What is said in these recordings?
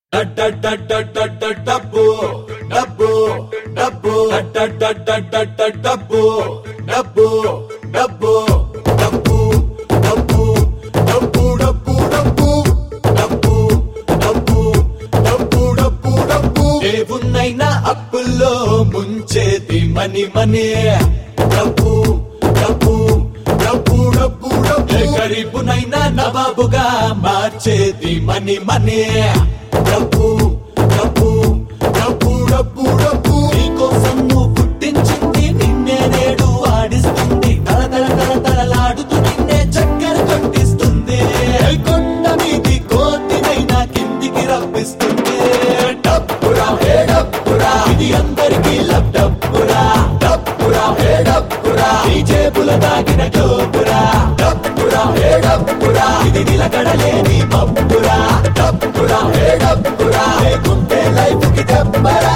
డబ్బు డబ్బు డబ్బు డబ్బు డబ్బు డబ్బు డబ్బు డబ్బు డబ్బు డబ్బు డబ్బు డబ్బు డబ్బు డబ్బు డబ్బు డబ్బు ఏవున్నైనా అప్పుల్లో ముంచేది మని మనీ డబ్బు డబ్బు డబ్బు డబ్బు డబ్బు ఏ గరీబునైనా నవాబుగా మార్చేది మని మనీ డబ్బు డబ్బు డబ్బు డబ్బు డబ్బు నీకోసం నువ్వు పుట్టించింది నిన్నే నేడు ఆడిస్తుంది తల తల తల తలలాడుతూ నిన్నే చక్కెర కొట్టిస్తుంది కొండ మీది కోతినైనా కిందికి రప్పిస్తుంది డబ్బురా హే డబ్బురా ఇది అందరికీ లబ్ డబ్బురా డబ్బురా హే డబ్బురా ఈ జేబుల దాగిన డబ్బురా డబ్బురా హే డబ్బురా ఇది నిలకడలేని మబ్బురా డబ్బురా హే డబ్బురా లేకుంటే లైఫ్ కి దెబ్బరా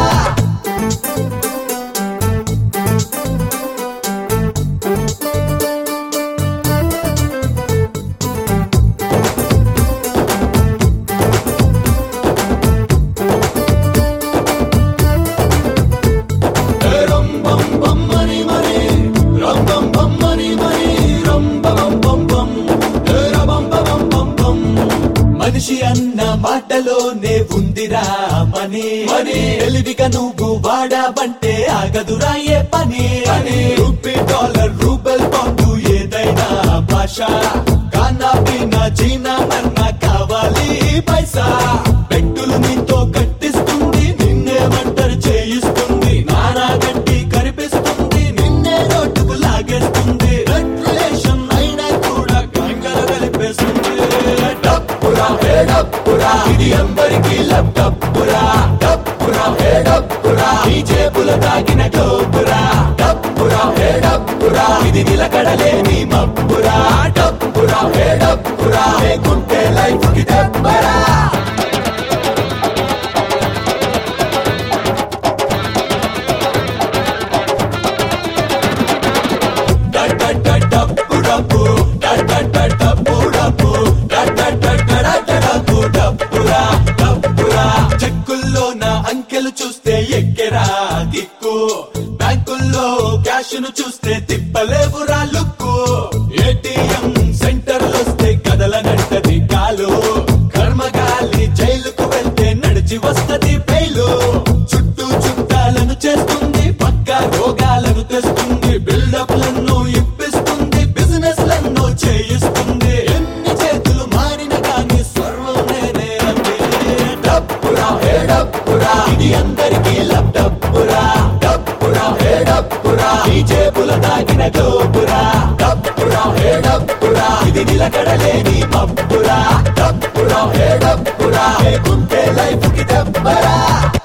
రం బం బం మని మని రం బం బం మని మని రం బం బం బం రం బం బం బం మనిషి అన్న మాటలోనే ఉందిరా మని మని తెలివిగా నువ్వు వాడావంటే ఆగదురా ఏ పని అని రూపీ డాలర్ రూబెల్ బాండు ఏదైనా భాష కానా పీనా చీనా అన్నా కావాలి పైసా పెట్టులు నీతో కట్టిస్తుంది నిన్నే వంటరు చేయిస్తుంది నానా గట్టి కనిపిస్తుంది నిన్నే రోడ్డుకు లాగేస్తుంది రెగ్యులేషన్ అయినా కూడా కంగల కలిపేస్తుంది డప్పురా హే డప్పురా ఇది అందరికీ లబ్ డప్పురా డప్పురా హే డప్పురా ఈ జేబుల దాగిన డోపురా డప్పురా హే డప్పురా ఇది నిలకడలేని మబ్బురా డప్పురా హే డప్పురా లేకుంటే లైఫ్ కి దెబ్బరా డబ్బు డబ్బు డబ్బు డబ్బు డబ్బు డబ్బురా డబ్బురా చెక్కుల్లో నా అంకెలు చూస్తే ఎక్కెరా దిక్కు బ్యాంకుల్లో క్యాష్ ను చూస్తే తిప్పలేవురా లుక్కు ఏటీఎం సెంటర్ వస్తే కదలనంటది కాలు కర్మగాలి జైలుకు వెళ్తే నడిచి వస్తది బయలు చుట్టూ చుట్టాలను చేస్తుంది పక్క రోగాలను తెస్తుంది బిల్డప్ లను ఇప్పిస్తుంది బిజినెస్ లను చేయిస్తుంది ఎన్ని చేతులు మారిన కానీ సర్వం నేనే అంది డబ్బురా హే డబ్బురా ఇది అందరికీ లబ్ డబ్బురా డబ్బురా హే డబ్బురా ఈ జేబుల దాగిన డోబురా డబ్బురా హే డబ్బురా ఇది నిలకడలేని మబ్బురా డబ్బురా హే డబ్బురా లేకుంటే లైఫ్ కి దెబ్బరా